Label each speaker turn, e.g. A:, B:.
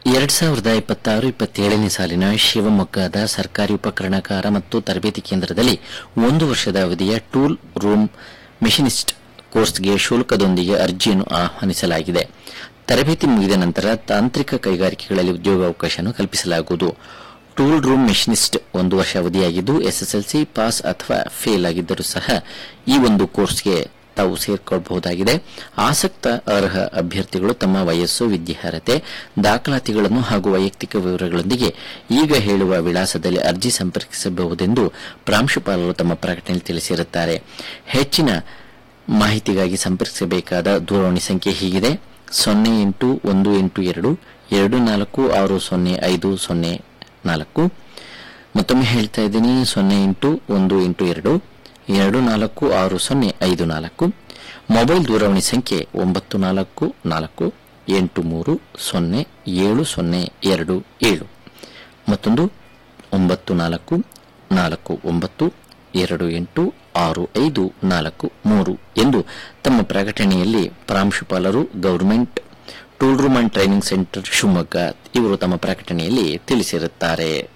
A: ಎರಡ್ ಸಾವಿರದ ಇಪ್ಪತ್ತಾರು ಇಪ್ಪತ್ತೇಳನೇ ಸಾಲಿನ ಶಿವಮೊಗ್ಗದ ಸರ್ಕಾರಿ ಉಪಕರಣಕಾರ ಮತ್ತು ತರಬೇತಿ ಕೇಂದ್ರದಲ್ಲಿ ಒಂದು ವರ್ಷದ ಅವಧಿಯ ಟೂಲ್ ರೂಮ್ ಮೆಷಿನಿಸ್ಟ್ ಕೋರ್ಸ್ಗೆ ಶುಲ್ಕದೊಂದಿಗೆ ಅರ್ಜಿಯನ್ನು ಆಹ್ವಾನಿಸಲಾಗಿದೆ ತರಬೇತಿ ಮುಗಿದ ನಂತರ ತಾಂತ್ರಿಕ ಕೈಗಾರಿಕೆಗಳಲ್ಲಿ ಉದ್ಯೋಗಾವಕಾಶವನ್ನು ಕಲ್ಪಿಸಲಾಗುವುದು ಟೂಲ್ ರೂಮ್ ಮೆಷಿನಿಸ್ಟ್ ಒಂದು ವರ್ಷ ಅವಧಿಯಾಗಿದ್ದು ಎಸ್ಎಸ್ಎಲ್ಸಿ ಪಾಸ್ ಅಥವಾ ಫೇಲ್ ಆಗಿದ್ದರೂ ಸಹ ಈ ಒಂದು ಕೋರ್ಸ್ಗೆ ತಾವು ಸೇರ್ಕೊಳ್ಳಬಹುದಾಗಿದೆ ಆಸಕ್ತ ಅರ್ಹ ಅಭ್ಯರ್ಥಿಗಳು ತಮ್ಮ ವಯಸ್ಸು ವಿದ್ಯಾರ್ಹತೆ ದಾಖಲಾತಿಗಳನ್ನು ಹಾಗೂ ವೈಯಕ್ತಿಕ ವಿವರಗಳೊಂದಿಗೆ ಈಗ ಹೇಳುವ ವಿಳಾಸದಲ್ಲಿ ಅರ್ಜಿ ಸಂಪರ್ಕಿಸಬಹುದೆಂದು ಪ್ರಾಂಶುಪಾಲರು ತಮ್ಮ ಪ್ರಕಟಣೆಯಲ್ಲಿ ತಿಳಿಸಿರುತ್ತಾರೆ ಹೆಚ್ಚಿನ ಮಾಹಿತಿಗಾಗಿ ಸಂಪರ್ಕಿಸಬೇಕಾದ ದೂರವಾಣಿ ಸಂಖ್ಯೆ ಹೀಗಿದೆ ಸೊನ್ನೆ ಎಂಟು ಒಂದು ಎಂಟು ಎರಡು ಎರಡು ನಾಲ್ಕು ಆರು ಸೊನ್ನೆ ಐದು ಸೊನ್ನೆ ನಾಲ್ಕು ಮತ್ತೊಮ್ಮೆ ಹೇಳ್ತಾ ಇದ್ದೀನಿ ಸೊನ್ನೆ ಎಂಟು ಒಂದು ಎಂಟು ಎರಡು ಎರಡು ನಾಲ್ಕು ಆರು ಸೊನ್ನೆ ಐದು ನಾಲ್ಕು ಮೊಬೈಲ್ ದೂರವಾಣಿ ಸಂಖ್ಯೆ ಒಂಬತ್ತು ನಾಲ್ಕು ನಾಲ್ಕು ಎಂಟು ಮೂರು ಸೊನ್ನೆ ಏಳು ಸೊನ್ನೆ ಎರಡು ಏಳು ಮತ್ತೊಂದು ಒಂಬತ್ತು ನಾಲ್ಕು ನಾಲ್ಕು ಒಂಬತ್ತು ಎರಡು ಎಂಟು ಆರು ಐದು ನಾಲ್ಕು ಮೂರು ಎಂದು ತಮ್ಮ ಪ್ರಕಟಣೆಯಲ್ಲಿ ಪ್ರಾಂಶುಪಾಲರು government tool room and training centre Shivamogga ಇವರು ತಮ್ಮ ಪ್ರಕಟಣೆಯಲ್ಲಿ ತಿಳಿಸಿರುತ್ತಾರೆ